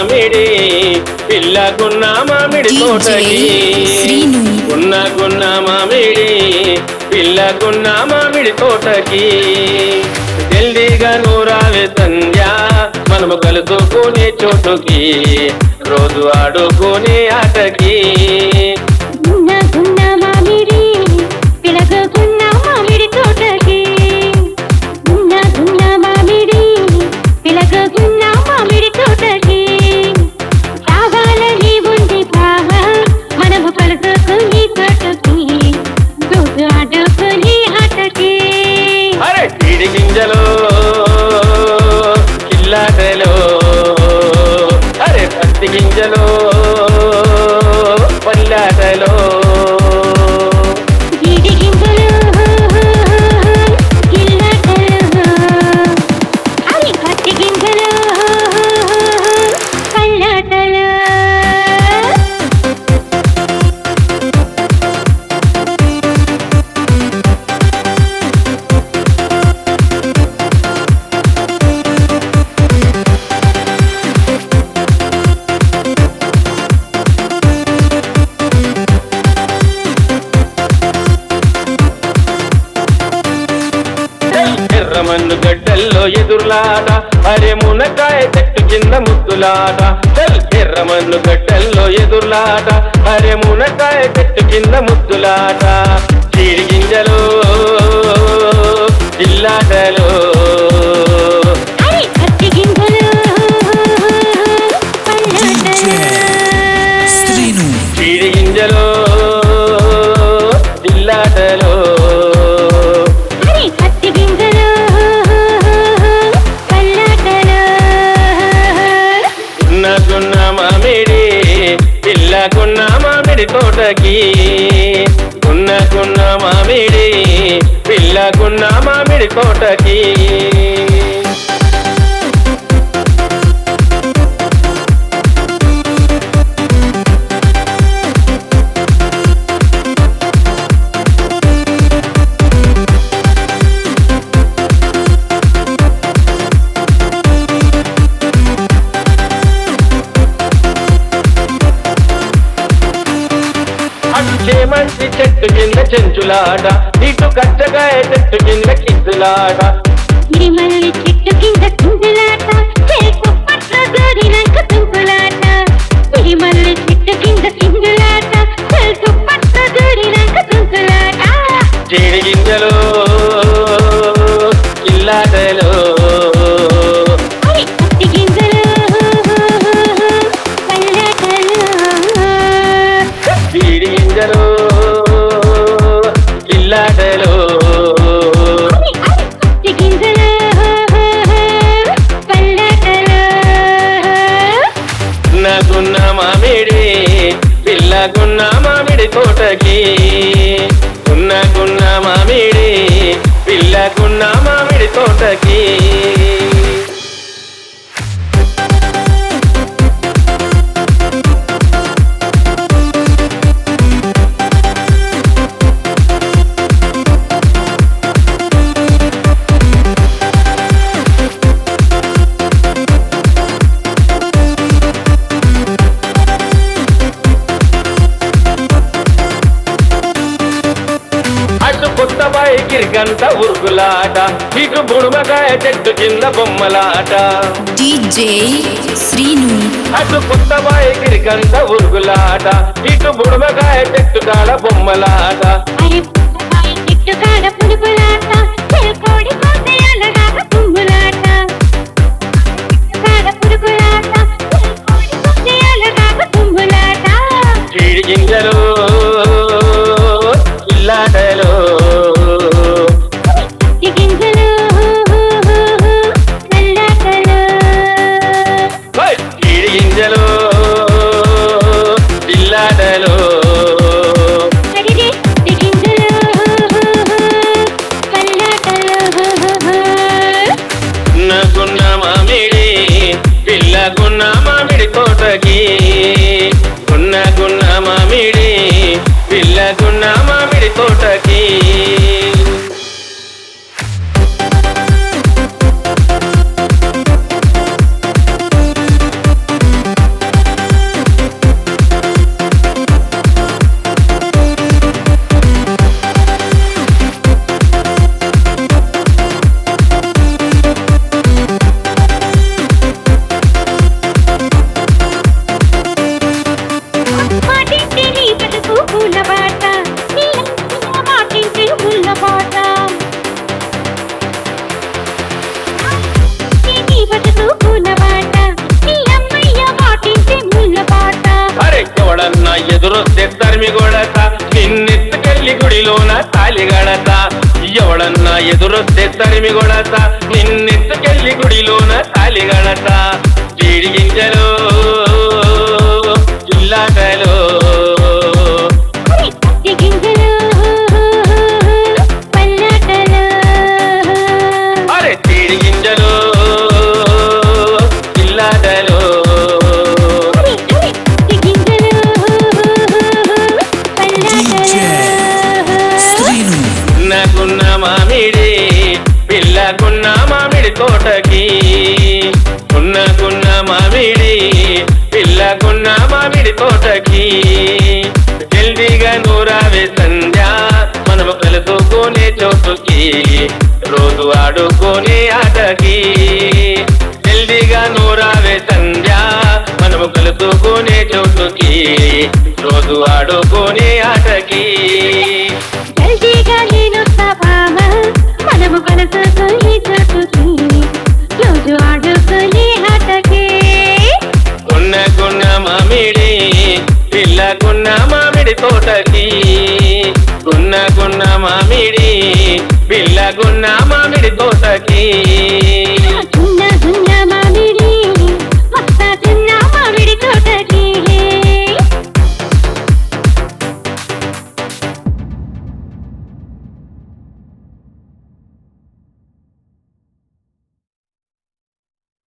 మామిడి పిల్లకున్న మామిడి DJ తోటకి శ్రీను. గున్న గున్న మామిడి పిల్లకున్న మామిడి తోటకి జల్దీగా నూరావే సంధ్య మనము కలుసుకునే చోటుకి రోజు ఆడుకునే ఆటకి గున్న గున్న మామిడి పిలగకున్న మామిడి తోటకి గున్న గున్న మామిడి పిలగకున్న మామిడి తోటకి కావాలని ఉంది బావ మనము కలుసుకుని తోటకి రోజు ఆడుకుని ఆటకి అరే చీడి గింజలో కిల్లాటలో అరే పత్తి గింజలో పల్లాటలో జీడి గింజలు గిల్లటలు అవి పత్తి గింజలు పల్లటలు ఎర్రమన్ను గడ్డల్లో ఎదురులాట అరే మునకాయ చెట్టు కింద ముద్దులాట చల్ ఎర్రమన్ను గడ్డల్లో ఎదురులాట అరే మునకాయ చెట్టు కింద ముద్దులాట చీడి గింజలు జిల్లాటలో అవి పత్తి గింజలు పల్లటలు శ్రీను చీడి గింజలు జిల్లాటలో అవి పత్తి గింజలు పల్లటలు ఉన్నకున్న మామిడి పిల్లకున్న మామిడి తోటకి ఉన్నకున్న మామిడి పిల్లకున్న మామిడి తోటకి అటు చేమంతి చెట్టు కింద చెంచులాట ఇటు కచ్చకాయ చెట్టు కింద కిద్దులాట ఇరిమల్లి చెట్టు కింద కుందులాట చేకు పట్ల గోరినాక తుంకులాట ఇరిమల్లి చెట్టు కింద కిందులాట చేకు పట్ల గోరినాక తుంకులాట చీడి గింజలు ఇల్లాటలో అవి పత్తి గింజలు పల్లెటలు చీడి గింజలు ఇల్లాటలో అవి అవి పత్తి గింజలు పల్లెటలు నాకున్న మామిడి పిల్లకున్న మామిడి తోటకి ఉన్నకున్న మామిడి పిల్లకున్న మామిడి తోటకి అటు కొత్త బాయికి గంట ఉరుకులాట ఇటు బుడుమకాయ చెట్టు కింద బొమ్మలాట డీజే శ్రీను అటు కొత్త బాయికి గంట ఉరుకులాట ఇటు బుడుమకాయ చెట్టు కాడ బొమ్మలాట అరే పుట్టకాయ చెట్టు కాడ పులుపులాట కోడి కోసే అలగాక తుమ్ములాట కాడ పులుపులాట కోడి కోసే అలగాక తుమ్ములాట చీడి గింజలు ఇల్లాటలో పత్తి గింజలు నల్లటలు హై! చీడి గింజలు ఇల్లాటలో అడిగే పత్తి గింజలు పల్లటలు నాకున్న మామిడి పిల్లకున్న మామిడి తోటకి ఉన్నకున్న మామిడి ఎదురొస్తే తరిమి కొడత నిన్నెత్తుకెళ్ళి గుడిలోన తాలి గడత ఎవడన్నా ఎదురొస్తే తరిమి కొడత నిన్నెత్తుకెళ్ళి గుడిలోన తాలి గడత జీడి గింజలు జిల్లాటలో పత్తి గింజలు పల్లాటలు అరే జీడి గింజలు జిల్లాటలో పత్తి గింజలు పల్లాటలు శ్రీను ఉన్నకున్న మామిడి పిల్లకున్న మామిడి తోటకి ఉన్నకున్న మామిడి పిల్లకున్న మామిడి తోటకి జల్దీగా నూరావే సంధ్య మనము కలుసుకునే చోటుకి రోజు ఆడుకునే ఆటకి జల్దీగా నూరావే సంధ్య మనము కలుసుకునే చోటుకి రోజు ఆడుకునే ఆటకి జల్దీగా నేను సభామ మనము కలుసుకుని చోటుకి రోజు ఆడుకుని ఆటకి గున్న మామిడి పిల్లకున్న మామిడి తోటకి గున్న గున్న మామిడి పిల్లకున్న మామిడి తోటకి